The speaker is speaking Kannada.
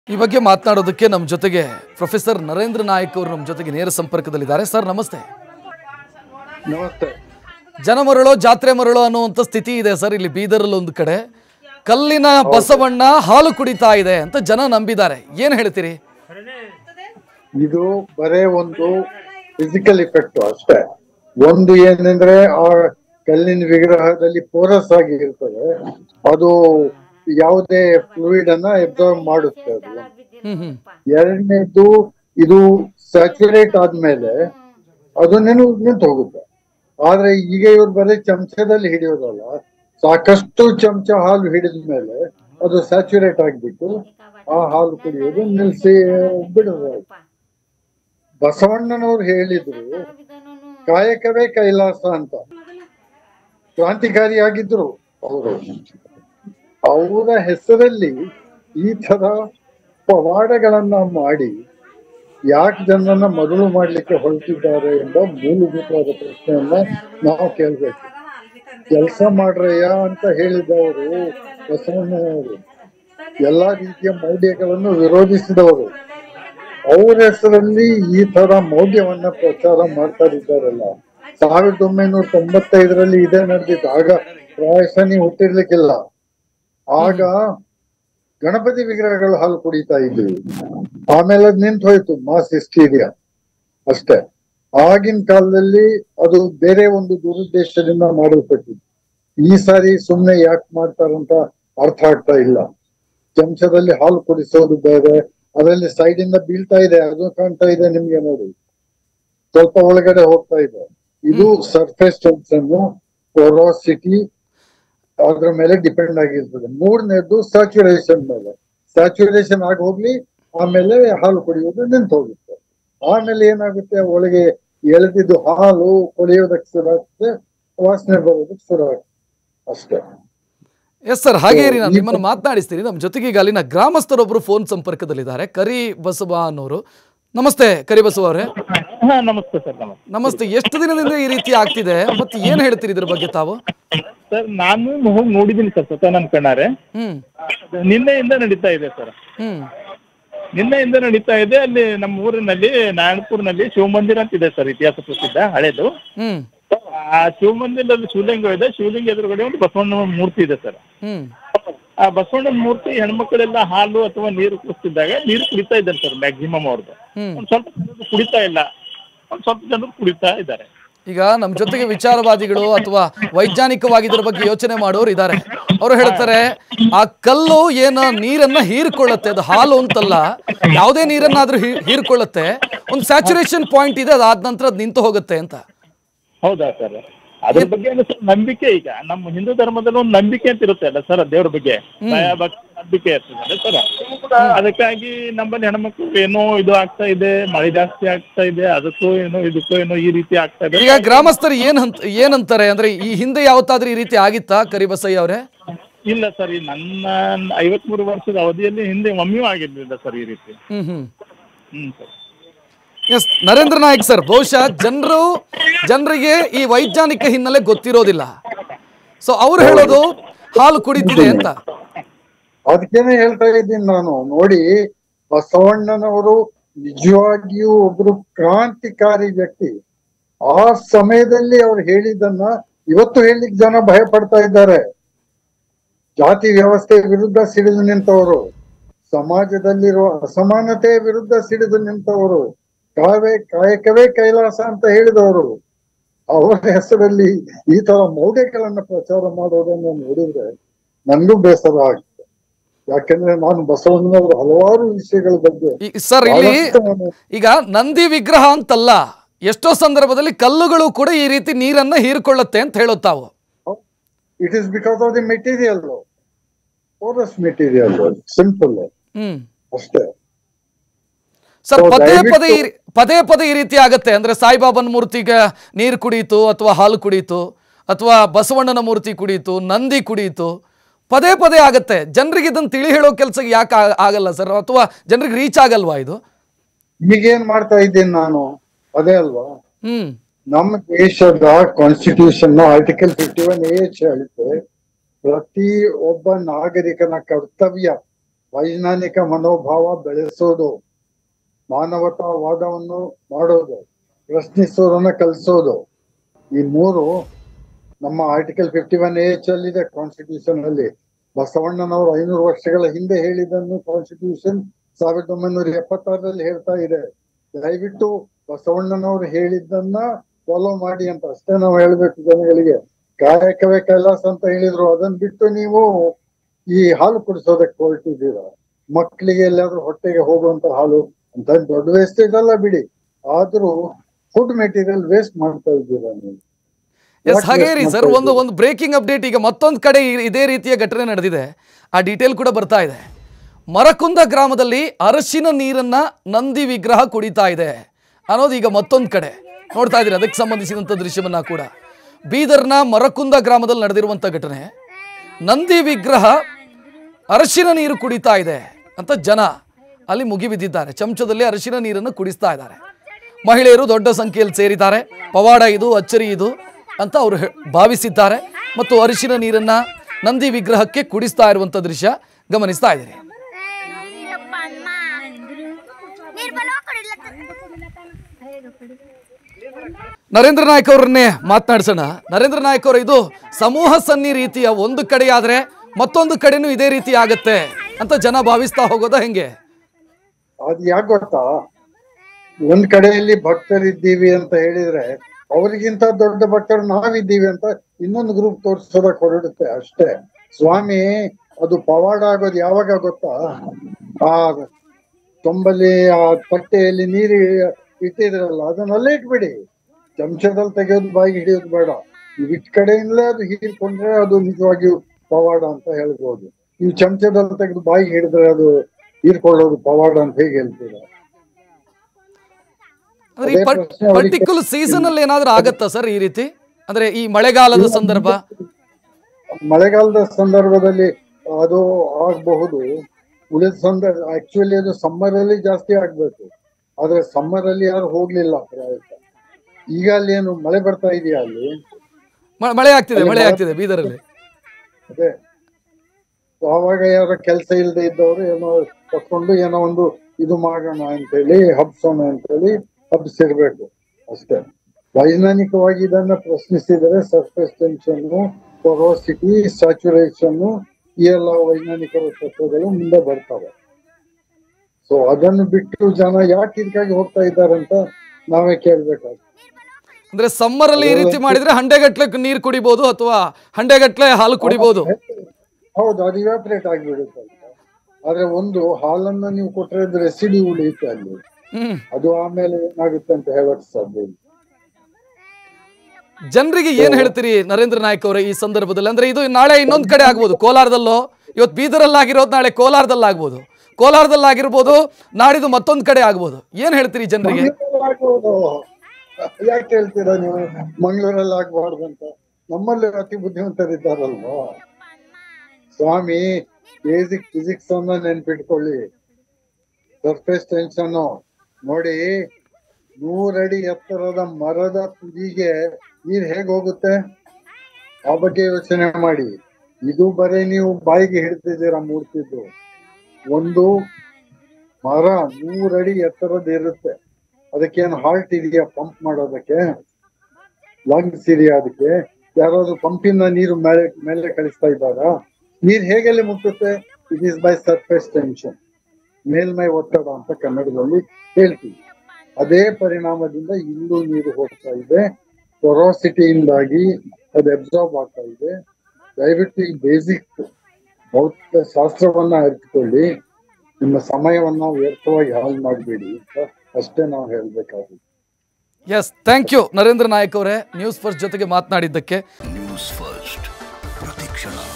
ಈ ಬಗ್ಗೆ ಮಾತನಾಡೋದಕ್ಕೆ ನಮ್ಮ ಜೊತೆಗೆ ಪ್ರೊಫೆಸರ್ ನರೇಂದ್ರ ನಾಯಕ್ ಅವರು ನಮ್ಮ ಜೊತೆಗೆ ನೇರ ಸಂಪರ್ಕದಲ್ಲಿದ್ದಾರೆ ಸರ್ ನಮಸ್ತೆ ನಮಸ್ತೆ ಜನ ಮರಳೋ ಜಾತ್ರೆ ಮರಳೋ ಅನ್ನುವಂಥ ಸ್ಥಿತಿ ಇದೆ ಸರ್ ಇಲ್ಲಿ ಬೀದರಲ್ಲಿ ಒಂದು ಕಡೆ ಕಲ್ಲಿನ ಬಸವಣ್ಣ ಹಾಲು ಕುಡಿತಾ ಇದೆ ಅಂತ ಜನ ನಂಬಿದ್ದಾರೆ ಏನು ಹೇಳ್ತೀರಿ ಇದು ಬರೇ ಒಂದು ಫಿಸಿಕಲ್ ಇಫೆಕ್ಟ್ ಅಷ್ಟೇ ಒಂದು ಏನಂದ್ರೆ ಆ ಕಲ್ಲಿನ ವಿಗ್ರಹದಲ್ಲಿ ಪೋರಸ್ ಆಗಿ ಇರ್ತದೆ ಅದು ಯಾವುದೇ ಫ್ಲೂಯಿಡ್ ಅನ್ನ ಎಬ್ಸರ್ವ್ ಮಾಡುತ್ತೆ ಅದು ಹ್ಮ್ ಹ್ಮ್ ಎರಡನೇದು ಇದು ಸ್ಯಾಚುರೇಟ್ ಆದ್ಮೇಲೆ ಅದು ನೆನು ನಿಂತು ಹೋಗುತ್ತೆ ಆದ್ರೆ ಈಗ ಇವ್ರು ಬರೀ ಚಮಚದಲ್ಲಿ ಹಿಡಿಯೋದಲ್ಲ ಸಾಕಷ್ಟು ಚಮಚ ಹಾಲು ಹಿಡಿದ ಮೇಲೆ ಅದು ಸ್ಯಾಚುರೇಟ್ ಆಗ್ಬಿಟ್ಟು ಆ ಹಾಲು ಕುಡಿಯೋದು ನಿಲ್ಸಿ ಬಿಡೋದು ಬಸವಣ್ಣನವ್ರು ಹೇಳಿದ್ರು ಕಾಯಕವೇ ಕೈಲಾಸ ಅಂತ ಕ್ರಾಂತಿಕಾರಿಯಾಗಿದ್ರು ಅವರು ಅವರ ಹೆಸರಲ್ಲಿ ಈ ತರ ಪವಾಡಗಳನ್ನ ಮಾಡಿ ಯಾಕೆ ಜನರನ್ನ ಮರುಳು ಮಾಡ್ಲಿಕ್ಕೆ ಹೊರಟಿದ್ದಾರೆ ಎಂಬ ಮೂಲಭೂತವಾದ ಪ್ರಶ್ನೆಯನ್ನ ನಾವು ಕೇಳ್ಬೇಕು ಕೆಲಸ ಮಾಡ್ರಯ್ಯ ಅಂತ ಹೇಳಿದವರು ಬಸವಣ್ಣನವರು ಎಲ್ಲಾ ರೀತಿಯ ಮೌಲ್ಯಗಳನ್ನು ವಿರೋಧಿಸಿದವರು ಅವ್ರ ಹೆಸರಲ್ಲಿ ಈ ತರ ಮೌಲ್ಯವನ್ನ ಪ್ರಚಾರ ಮಾಡ್ತಾ ಇದ್ದಾರಲ್ಲ ಸಾವಿರದ ಒಂಬೈನೂರ ತೊಂಬತ್ತೈದರಲ್ಲಿ ಇದೇ ನಡೆದಿತ್ತು ಆಗ ಪ್ರಾಯಶಃ ನೀವು ಹುಟ್ಟಿರ್ಲಿಕ್ಕಿಲ್ಲ ಆಗ ಗಣಪತಿ ವಿಗ್ರಹಗಳು ಹಾಲು ಕುಡಿತಾ ಇದ್ವಿ ಆಮೇಲೆ ಅದ್ ನಿಂತು ಹೋಯ್ತು ಮಾಸ್ ಹಿಸ್ಟೀರಿಯಾ ಅಷ್ಟೇ ಆಗಿನ ಕಾಲದಲ್ಲಿ ಅದು ಬೇರೆ ಒಂದು ದುರುದ್ದೇಶದಿಂದ ಮಾಡಲ್ಪಟ್ಟಿತ್ತು ಈ ಸಾರಿ ಸುಮ್ನೆ ಯಾಕೆ ಮಾಡ್ತಾರಂತ ಅರ್ಥ ಆಗ್ತಾ ಇಲ್ಲ ಚಮಚದಲ್ಲಿ ಹಾಲು ಕುಡಿಸೋದು ಬೇರೆ ಅದರಲ್ಲಿ ಸೈಡ್ ಇಂದ ಬೀಳ್ತಾ ಇದೆ ಅದು ಕಾಣ್ತಾ ಇದೆ ನಿಮ್ಗೆ ನೋಡಿ ಸ್ವಲ್ಪ ಒಳಗಡೆ ಹೋಗ್ತಾ ಇದೆ ಇದು ಸರ್ಫೇಸ್ ಟೆನ್ಷನ್ ಪೊರಾಸಿಟಿ ಅದ್ರ ಮೇಲೆ ಡಿಪೆಂಡ್ ಆಗಿರ್ತದೆ ಮೂರನೇದು ಸ್ಯಾಚುರೇಷನ್ ಮೇಲೆ ಸ್ಯಾಚುರೇಷನ್ ಆಗಿ ಹೋಗ್ಲಿ ಆಮೇಲೆ ಹಾಲು ಕುಡಿಯೋದು ನಿಂತು ಹೋಗುತ್ತೆ ಆಮೇಲೆ ಏನಾಗುತ್ತೆ ಒಳಗೆ ಎಳೆದಿದ್ದು ಹಾಲು ಕೊಳೆಯೋದಕ್ಕೆ ಶುರು ಆಗುತ್ತೆ ವಾಸನೆ ಬರೋದಕ್ಕೆ ಶುರು ಆಗುತ್ತೆ ಅಷ್ಟೇ ಎಸ್ ಸರ್ ಹಾಗೆ ಇರಿ ನಾನು ನಿಮ್ಮನ್ನು ಮಾತನಾಡಿಸ್ತೀನಿ ನಮ್ಮ ಜೊತೆಗೆ ಈಗ ಅಲ್ಲಿನ ಗ್ರಾಮಸ್ಥರೊಬ್ಬರು ಫೋನ್ ಸಂಪರ್ಕದಲ್ಲಿದ್ದಾರೆ ಕರಿ ಬಸವ ಅನ್ನೋರು ನಮಸ್ತೆ ಕರಿ ಬಸವ ಅವರೇ ಹಾ ನಮಸ್ತೆ ಸರ್ ನಮಸ್ತೆ ನಮಸ್ತೆ ಎಷ್ಟು ದಿನದಿಂದ ಈ ರೀತಿ ಆಗ್ತಿದೆ ಮತ್ತೆ ಏನ್ ಹೇಳ್ತೀರಿ ಇದ್ರ ಬಗ್ಗೆ ತಾವು ಸರ್ ನಾನು ಹೋಗಿ ನೋಡಿದ್ದೀನಿ ಸರ್ ಸ್ವತಃ ನನ್ನ ಕಣ್ಣಾರೆ ಹ್ಮ್ ನಿನ್ನೆಯಿಂದ ನಡೀತಾ ಇದೆ ಸರ್ ಹ್ಮ್ ನಿನ್ನೆಯಿಂದ ನಡೀತಾ ಇದೆ ಅಲ್ಲಿ ನಮ್ಮ ಊರಿನಲ್ಲಿ ನಾರಾಯಣಪುರ್ನಲ್ಲಿ ಶಿವಮಂದಿರ ಅಂತ ಇದೆ ಸರ್ ಇತಿಹಾಸ ಪ್ರಸಿದ್ಧ ಹಳೇದು ಹ್ಮ್ ಆ ಶಿವಮಂದಿರದಲ್ಲಿ ಶಿವಲಿಂಗ ಇದೆ ಶಿವಲಿಂಗ ಎದುರುಗಡೆ ಒಂದು ಬಸವಣ್ಣ ಮೂರ್ತಿ ಇದೆ ಸರ್ ಹ್ಮ್ ಆ ಬಸವಣ್ಣನ ಮೂರ್ತಿ ಹೆಣ್ಮಕ್ಳೆಲ್ಲ ಹಾಲು ಅಥವಾ ನೀರು ಕುಡಿಸ್ತಿದ್ದಾಗ ನೀರು ಕುಡಿತಾ ಇದ್ದಾರೆ ಸರ್ ಮ್ಯಾಕ್ಸಿಮಮ್ ಅವ್ರದ್ದು ಹ್ಮ್ ಒಂದ್ ಸ್ವಲ್ಪ ಜನರು ಕುಡಿತಾ ಇಲ್ಲ ಒಂದ್ ಸ್ವಲ್ಪ ಜನರು ಕುಡಿತಾ ಇದ್ದಾರೆ ಈಗ ನಮ್ಮ ಜೊತೆಗೆ ವಿಚಾರವಾದಿಗಳು ಅಥವಾ ವೈಜ್ಞಾನಿಕವಾಗಿ ಇದ್ರ ಬಗ್ಗೆ ಯೋಚನೆ ಮಾಡೋರು ಇದ್ದಾರೆ ಅವರು ಹೇಳ್ತಾರೆ ಆ ಕಲ್ಲು ಏನು ನೀರನ್ನ ಹೀರ್ಕೊಳ್ಳುತ್ತೆ ಅದು ಹಾಲು ಅಂತಲ್ಲ ಯಾವುದೇ ನೀರನ್ನಾದ್ರೂ ಹೀ- ಹೀರ್ಕೊಳ್ಳುತ್ತೆ ಒಂದು ಸ್ಯಾಚುರೇಷನ್ ಪಾಯಿಂಟ್ ಇದೆ ಅದಾದ ನಂತರ ಅದು ನಿಂತು ಹೋಗುತ್ತೆ ಅಂತ ಹೌದಾ ಸರ್ ಅದ್ರ ಬಗ್ಗೆ ಏನು ಸರ್ ನಂಬಿಕೆ ಈಗ ನಮ್ಮ ಹಿಂದೂ ಧರ್ಮದಲ್ಲಿ ಒಂದು ನಂಬಿಕೆ ಅಂತ ಇರುತ್ತೆ ಅಲ್ಲ ಸರ್ ದೇವ್ರ ಬಗ್ಗೆ ಭಯ ಭಕ್ತಿ ನಂಬಿಕೆ ಇರ್ತದೆ ಸರ್ ಅದಕ್ಕಾಗಿ ನಮ್ಮಲ್ಲಿ ಹೆಣ್ಮಕ್ಳು ಏನೋ ಇದು ಆಗ್ತಾ ಇದೆ ಮಳೆ ಜಾಸ್ತಿ ಆಗ್ತಾ ಇದೆ ಅದಕ್ಕೂ ಏನೋ ಇದಕ್ಕೂ ಏನೋ ಈ ರೀತಿ ಆಗ್ತಾ ಇದೆ ಈಗ ಗ್ರಾಮಸ್ಥರು ಏನ್ ಹಂತ ಏನಂತಾರೆ ಅಂದ್ರೆ ಈ ಹಿಂದೆ ಯಾವತ್ತಾದ್ರೂ ಈ ರೀತಿ ಆಗಿತ್ತಾ ಕರಿಬಸಯ್ಯ ಅವರೇ ಇಲ್ಲ ಸರ್ ಈ ನನ್ನ ಐವತ್ಮೂರು ವರ್ಷದ ಅವಧಿಯಲ್ಲಿ ಹಿಂದೆ ಒಮ್ಮೆಯೂ ಆಗಿರ್ಲಿಲ್ಲ ಸರ್ ಈ ರೀತಿ ಹ್ಮ್ ಹ್ಮ್ ಹ್ಮ್ sir yes Narendra Nayak sir ಬಹುಶಃ ಜನರು ಜನರಿಗೆ ಈ ವೈಜ್ಞಾನಿಕ ಹಿನ್ನೆಲೆ ಗೊತ್ತಿರೋದಿಲ್ಲ ಸೊ ಅವ್ರು ಹೇಳೋದು ಹಾಲು ಕುಡಿತಿದೆ ಅಂತ ಅದಕ್ಕೇನೆ ಹೇಳ್ತಾ ಇದ್ದೀನಿ ನಾನು ನೋಡಿ ಬಸವಣ್ಣನವರು ನಿಜವಾಗಿಯೂ ಒಬ್ರು ಕ್ರಾಂತಿಕಾರಿ ವ್ಯಕ್ತಿ ಆ ಸಮಯದಲ್ಲಿ ಅವ್ರು ಹೇಳಿದ್ದನ್ನ ಇವತ್ತು ಹೇಳಲಿಕ್ಕೆ ಜನ ಭಯ ಪಡ್ತಾ ಇದ್ದಾರೆ ಜಾತಿ ವ್ಯವಸ್ಥೆ ವಿರುದ್ಧ ಸಿಡಿದು ನಿಂತವರು ಸಮಾಜದಲ್ಲಿರುವ ಅಸಮಾನತೆ ವಿರುದ್ಧ ಸಿಡಿದು ನಿಂತವರು ಕಾವೇ ಕಾಯಕವೇ ಕೈಲಾಸ ಅಂತ ಹೇಳಿದವರು ಅವರ ಹೆಸರಲ್ಲಿ ಈ ತರ ಮೌಢ್ಯಗಳನ್ನ ಪ್ರಚಾರ ಮಾಡೋದನ್ನ ನೋಡಿದ್ರೆ ನನ್ಗೂ ಬೇಸರ ಆಗ್ತದೆ ಯಾಕೆಂದ್ರೆ ನಾನು ಬಸವಣ್ಣನವರು ಹಲವಾರು ವಿಷಯಗಳ ಬಗ್ಗೆ ಈ- ಸರ್ ಇಲ್ಲಿ ಬಹಳಷ್ಟು ನಾನು ಈಗ ನಂದಿ ವಿಗ್ರಹ ಅಂತಲ್ಲ ಎಷ್ಟೋ ಸಂದರ್ಭದಲ್ಲಿ ಕಲ್ಲುಗಳು ಕೂಡ ಈ ರೀತಿ ನೀರನ್ನ ಹೀರ್ಕೊಳ್ಳುತ್ತೆ ಅಂತ ಹೇಳೋದು ತಾವು it is because of the material porous material simple hmm ಅಷ್ಟೇ ಸರ್ So, ಪದೇ ದಯವಿಟ್ಟು- ಪದೇ ಈ ರೀ- ಪದೇ ಪದೇ ಈ ರೀತಿ ಆಗತ್ತೆ ಅಂದ್ರೆ ಸಾಯಿಬಾಬನ ಮೂರ್ತಿಗೆ ನೀರು ಕುಡೀತು ಅಥವಾ ಹಾಲು ಕುಡೀತು ಅಥವಾ ಬಸವಣ್ಣನ ಮೂರ್ತಿ ಕುಡೀತು ನಂದಿ ಕುಡೀತು ಪದೇ ಪದೇ ಆಗತ್ತೆ ಜನರಿಗೆ ಇದನ್ನ ತಿಳಿ ಹೇಳೋ ಕೆಲಸ ಯಾಕೆ ಆ- ಆಗಲ್ಲ ಸರ್ ಅಥವಾ ಜನರಿಗೆ ರೀಚ್ ಆಗಲ್ವಾ ಇದು ಈಗೇನ್ ಮಾಡ್ತಾ ಇದ್ದೀನಿ ನಾನು ಅದೇ ಅಲ್ವಾ ಹ್ಮ್ ನಮ್ಮ ದೇಶದ constitution article fifty one H ಹೇಳುತ್ತೆ ಪ್ರತಿ ಒಬ್ಬ ನಾಗರಿಕನ ಕರ್ತವ್ಯ ವೈಜ್ಞಾನಿಕ ಮನೋಭಾವ ಬೆಳೆಸೋದು ಮಾನವತಾವಾದವನ್ನು ಮಾಡೋದು ಪ್ರಶ್ನಿಸೋದನ್ನ ಕಲಿಸೋದು ಈ ಮೂರು ನಮ್ಮ ಆರ್ಟಿಕಲ್ ಫಿಫ್ಟಿ ಒನ್ ಎಚ್ ಅಲ್ಲಿ ಇದೆ ಕಾನ್ಸ್ಟಿಟ್ಯೂಷನ್ ಅಲ್ಲಿ ಬಸವಣ್ಣನವರು ಐನೂರು ವರ್ಷಗಳ ಹಿಂದೆ ಹೇಳಿದ್ದನ್ನು ಕಾನ್ಸ್ಟಿಟ್ಯೂಷನ್ ಸಾವಿರದ ಒಂಬೈನೂರ ಎಪ್ಪತ್ತಾರರಲ್ಲಿ ಹೇಳ್ತಾ ಇದೆ ದಯವಿಟ್ಟು ಬಸವಣ್ಣನವರು ಹೇಳಿದ್ದನ್ನ ಫಾಲೋ ಮಾಡಿ ಅಂತ ಅಷ್ಟೇ ನಾವು ಹೇಳ್ಬೇಕು ಜನಗಳಿಗೆ ಕಾಯಕವೇ ಕೈಲಾಸ ಅಂತ ಹೇಳಿದ್ರು ಅದನ್ನ ಬಿಟ್ಟು ನೀವು ಈ ಹಾಲು ಕುಡಿಸೋದಕ್ಕೆ ಹೊರಟಿದ್ದೀರಾ ಮಕ್ಕಳಿಗೆ ಎಲ್ಲಾದ್ರೂ ಹೊಟ್ಟೆಗೆ ಹೋಗುವಂತ ಹಾಲು ಅಂತ ದೊಡ್ಡ ವೇಸ್ಟೇಜ್ ಅಲ್ಲ ಬಿಡಿ ಆದ್ರೂ ಫುಡ್ ಮೆಟೀರಿಯಲ್ ವೇಸ್ಟ್ ಮಾಡ್ತಾ ಇದ್ದೀರಾ ನೀವು ಎಸ್ ಯಾಕೆ ಹಾಗೇ ರೀ waste ಸರ್ ಮಾಡ್ತಾ ಒಂದು ಒಂದು ಬ್ರೇಕಿಂಗ್ ಅಪ್ಡೇಟ್ ಈಗ ಮತ್ತೊಂದು ಕಡೆ ಈ- ಇದೇ ರೀತಿಯ ಘಟನೆ ನಡೆದಿದೆ ಆ ಡೀಟೇಲ್ ಕೂಡ ಬರ್ತಾ ಇದೆ ಮರಕುಂದ ಗ್ರಾಮದಲ್ಲಿ ಅರಶಿನ ನೀರನ್ನ ನಂದಿ ವಿಗ್ರಹ ಕುಡಿತಾ ಇದೆ ಅನ್ನೋದು ಈಗ ಮತ್ತೊಂದು ಕಡೆ ನೋಡ್ತಾ ಇದ್ದೀರಿ ಅದಕ್ಕೆ ಸಂಬಂಧಿಸಿದಂಥ ದೃಶ್ಯವನ್ನ ಕೂಡ ಬೀದರ್ನ ಮರಕುಂದ ಗ್ರಾಮದಲ್ಲಿ ನಡೆದಿರುವಂಥ ಘಟನೆ ನಂದಿ ವಿಗ್ರಹ ಅರಶಿನ ನೀರು ಕುಡಿತಾ ಇದೆ ಅಂತ ಜನ ಅಲ್ಲಿ ಮುಗಿಬಿದ್ದಿದ್ದಾರೆ ಚಮಚದಲ್ಲಿ ಅರಶಿನ ನೀರನ್ನು ಕುಡಿಸ್ತಾ ಇದ್ದಾರೆ ಮಹಿಳೆಯರು ದೊಡ್ಡ ಸಂಖ್ಯೆಯಲ್ಲಿ ಸೇರಿದ್ದಾರೆ ಪವಾಡ ಇದು ಅಚ್ಚರಿ ಇದು ಅಂತ ಅವರು ಹೇ- ಭಾವಿಸಿದ್ದಾರೆ ಮತ್ತು ಅರಿಶಿನ ನೀರನ್ನ ನಂದಿ ವಿಗ್ರಹಕ್ಕೆ ಕುಡಿಸ್ತಾ ಇರುವಂಥ ದೃಶ್ಯ ಗಮನಿಸ್ತಾ ಇದ್ದೀರಿ ನೀರಪ್ಪ ಅಮ್ಮ ನೀರ್ ಬಲೋ ನರೇಂದ್ರ ನಾಯಕ್ ಅವರನ್ನೇ ಮಾತನಾಡ್ಸೋಣ ನರೇಂದ್ರ ನಾಯಕ್ ಅವರು ಇದು ಸಮೂಹ ಸನ್ನಿ ರೀತಿಯ ಒಂದು ಕಡೆ ಆದ್ರೆ ಮತ್ತೊಂದು ಕಡೆನೂ ಇದೇ ರೀತಿ ಆಗತ್ತೆ ಅಂತ ಜನ ಭಾವಿಸ್ತಾ ಹೋಗೋದಾ ಹೆಂಗೆ ಅದ್ ಯಾಕೆ ಗೊತ್ತಾ ಒಂದ್ ಕಡೆಯಲ್ಲಿ ಭಕ್ತರಿದ್ದೀವಿ ಅಂತ ಹೇಳಿದ್ರೆ ಅವ್ರಿಗಿಂತ ದೊಡ್ಡ ಭಕ್ತರು ನಾವಿದ್ದೀವಿ ಅಂತ ಇನ್ನೊಂದು ಗ್ರೂಪ್ ತೋರಿಸೋದಕ್ ಹೊರಡುತ್ತೆ ಅಷ್ಟೇ ಸ್ವಾಮಿ ಅದು ಪವಾಡ ಆಗೋದು ಯಾವಾಗ ಗೊತ್ತಾ ಆ ತೊಂಬಲಿ ಆ ತಟ್ಟೆಯಲ್ಲಿ ನೀರು ಇಟ್ಟಿದ್ರಲ್ಲ ಅದನ್ನಲ್ಲೇ ಇಟ್ಬಿಡಿ ಚಮಚದಲ್ಲಿ ತೆಗೆಯೋದು ಬಾಯಿಗೆ ಹಿಡಿಯೋದು ಬೇಡ ನೀವು ಇಟ್ ಕಡೆಯಿಂದಲೇ ಅದು ಹೀರ್ಕೊಂಡ್ರೆ ಅದು ನಿಜವಾಗಿಯೂ ಪವಾಡ ಅಂತ ಹೇಳ್ಬೋದು ನೀವು ಚಮಚದಲ್ಲಿ ತೆಗೆದು ಬಾಯಿಗೆ ಹಿಡಿದ್ರೆ ಅದು ಹೀರ್ಕೊಳ್ಳೋದು ಪವಾಡ ಅಂತ ಹೇಗೆ ಹೇಳ್ತೀರಾ ಅಂದ್ರೆ ಈ ಅದೇ ಪ್ರಶ್ನೆ ಅವ್ರಿಗೆ- ಪರ್ಟಿಕ್ಯುಲರ್ ಸೀಸನ್ ಅಲ್ಲಿ ಏನಾದ್ರೂ ಆಗತ್ತಾ ಸರ್ ಈ ರೀತಿ ಅಂದ್ರೆ ಈ ಮಳೆಗಾಲದ ಸಂದರ್ಭ ಮಳೆಗಾಲದ ಸಂದರ್ಭದಲ್ಲಿ ಅದು ಆಗಬಹುದು ಉಳಿದ ಸಂದರ್ಭ ಆಕ್ಚುಲಿ ಅದು ಸಮ್ಮರ್ ಅಲ್ಲಿ ಜಾಸ್ತಿ ಆಗ್ಬೇಕು ಆದ್ರೆ ಸಮ್ಮರ್ ಅಲ್ಲಿ ಯಾರು ಹೋಗ್ಲಿಲ್ಲ ಪ್ರಾಯಶಃ ಈಗ ಅಲ್ಲಿ ಏನು ಮಳೆ ಬರ್ತಾ ಇದೆಯಾ ಅಲ್ಲಿ ಮ- ಮಳೆ ಆಗ್ತಿದೆ ಮಳೆ ಆಗ್ತಿದೆ ಬೀದರಲ್ಲಿ ಅದೇ ಆವಾಗ ಯಾರ ಕೆಲಸ ಇಲ್ಲದೆ ಇದ್ದವರು ಏನೋ ತಕೊಂಡು ಏನೋ ಒಂದು ಇದು ಮಾಡೋಣ ಅಂತೇಳಿ ಹಬ್ಸೋಣ ಅಂತೇಳಿ ಹಬ್ಸಿರ್ಬೇಕು ಅಷ್ಟೇ ವೈಜ್ಞಾನಿಕವಾಗಿ ಇದನ್ನ ಪ್ರಶ್ನಿಸಿದರೆ ಸರ್ಫೇಸ್ ಟೆನ್ಷನ್ ಪೊರೋಸಿಟಿ ಸ್ಯಾಚುರೇಷನ್ ಈ ಎಲ್ಲ ವೈಜ್ಞಾನಿಕ ತತ್ವಗಳು ಮುಂದೆ ಬರ್ತವೆ ಸೊ ಅದನ್ನು ಬಿಟ್ಟು ಜನ ಯಾಕೆ ಇದಕ್ಕಾಗಿ ಹೋಗ್ತಾ ಇದ್ದಾರೆ ಅಂತ ನಾವೇ ಕೇಳ್ಬೇಕಾಗ್ತದೆ ಅಂದ್ರೆ ಸಮ್ಮರ್ ಅಲ್ಲಿ ಈ ರೀತಿ ಮಾಡಿದ್ರೆ ಹಂಡೆಗಟ್ಲೆ ನೀರು ಕುಡಿಬಹುದು ಅಥವಾ ಹಂಡೆಗಟ್ಲೆ ಹಾಲು ಕುಡಿಬಹುದು ಹೌದು ಅದು ಇವಾಪರೇಟ್ ಆಗಿಬಿಡುತ್ತೆ ಆದ್ರೆ ಒಂದು ಹಾಲನ್ನ ನೀವು ಕೊಟ್ರೆ ಅದು ರೆಸಿಡಿ ಉಳಿಯುತ್ತೆ ಅಲ್ಲಿ ಹ್ಮ್ ಅದು ಆಮೇಲೆ ಏನಾಗುತ್ತೆ ಅಂತ ಹೇಳಕ್ ಸಾಧ್ಯ ಇಲ್ಲ ಜನರಿಗೆ ಏನ್ ಹೇಳ್ತೀರಿ ನರೇಂದ್ರ ನಾಯಕ್ ಅವರೇ ಈ ಸಂದರ್ಭದಲ್ಲಿ ಅಂದ್ರೆ ಇದು ನಾಳೆ ಇನ್ನೊಂದ್ ಕಡೆ ಆಗ್ಬೋದು ಕೋಲಾರದಲ್ಲೋ ಇವತ್ತು ಬೀದರಲ್ಲಿ ಆಗಿರೋದು ನಾಳೆ ಕೋಲಾರದಲ್ಲಿ ಆಗ್ಬೋದು ಕೋಲಾರದಲ್ಲಿ ಆಗಿರ್ಬೋದು ನಾಡಿದ್ದು ಮತ್ತೊಂದ್ ಕಡೆ ಆಗ್ಬೋದು ಏನ್ ಹೇಳ್ತೀರಿ ಜನರಿಗೆ ಮಂಗ್ಳೂರಲ್ಲಿ ಆಗ್ಬೋದು. ಯಾಕೆ ಹೇಳ್ತೀರಾ ನೀವು ಮಂಗಳೂರಲ್ಲಿ ಆಗ್ಬಾರ್ದು ಅಂತ ನಮ್ಮಲ್ಲಿ ಅತಿ ಬುದ್ಧಿವಂತರಿದ್ದಾರಲ್ವಾ ಸ್ವಾಮಿ ಬೇಸಿಕ್ ಫಿಸಿಕ್ಸ್ ಅನ್ನ ನೆನ್ಪಿಟ್ಕೊಳ್ಳಿ ಸರ್ಫೇಸ್ ಟೆನ್ಷನ್ ನೋಡಿ ನೂರಡಿ ಎತ್ತರದ ಮರದ ತುದಿಗೆ ನೀರ್ ಹೇಗ್ ಹೋಗುತ್ತೆ ಆ ಬಗ್ಗೆ ಯೋಚನೆ ಮಾಡಿ ಇದು ಬರೀ ನೀವು ಬಾಯಿಗೆ ಹಿಡ್ತಿದ್ದೀರಾ ಮೂರ್ತಿದ್ದು ಒಂದು ಮರ ನೂರಡಿ ಎತ್ತರದ ಇರುತ್ತೆ ಅದಕ್ಕೇನು ಹಾರ್ಟ್ ಇದೆಯಾ ಪಂಪ್ ಮಾಡೋದಕ್ಕೆ ಲಂಗ್ಸ್ ಇದೆಯಾ ಅದಕ್ಕೆ ಯಾರಾದ್ರೂ ಪಂಪಿಂದ ನೀರು ಮೇಲೆ ಮೇಲೆ ಕಳಿಸ್ತಾ ಇದ್ದಾರಾ ನೀರ್ ಹೇಗೆಲ್ಲಿ ಮುಟ್ಟುತ್ತೆ it is by surface tension ಮೇಲ್ಮೈ ಒತ್ತಡ ಅಂತ ಕನ್ನಡದಲ್ಲಿ ಹೇಳ್ತೀವಿ ಅದೇ ಪರಿಣಾಮದಿಂದ ಇಲ್ಲೂ ನೀರು ಹೋಗ್ತಾ ಇದೆ ಪೊರೋಸಿಟಿಯಿಂದಾಗಿ ಅದು ಅಬ್ಸಾರ್ಬ್ ಆಗ್ತಾ ಇದೆ ದಯವಿಟ್ಟು ಈ ಬೇಸಿಕ್ ಭೌತಿಕ ಶಾಸ್ತ್ರವನ್ನ ಅರಿತುಕೊಳ್ಳಿ ನಿಮ್ಮ ಸಮಯವನ್ನ ವ್ಯರ್ಥವಾಗಿ ಹಾಳು ಮಾಡಬೇಡಿ ಅಂತ ಅಷ್ಟೇ ನಾವು ಹೇಳ್ಬೇಕಾಗುತ್ತೆ yes thank you Narendra Nayak ಅವರೇ ನ್ಯೂಸ್ ಫಸ್ಟ್ ಜೊತೆಗೆ ಮಾತನಾಡಿದ್ದಕ್ಕೆ ನ್ಯೂಸ್ ಫಸ್ಟ್ ಪ್ರತಿಕ್ಷಣ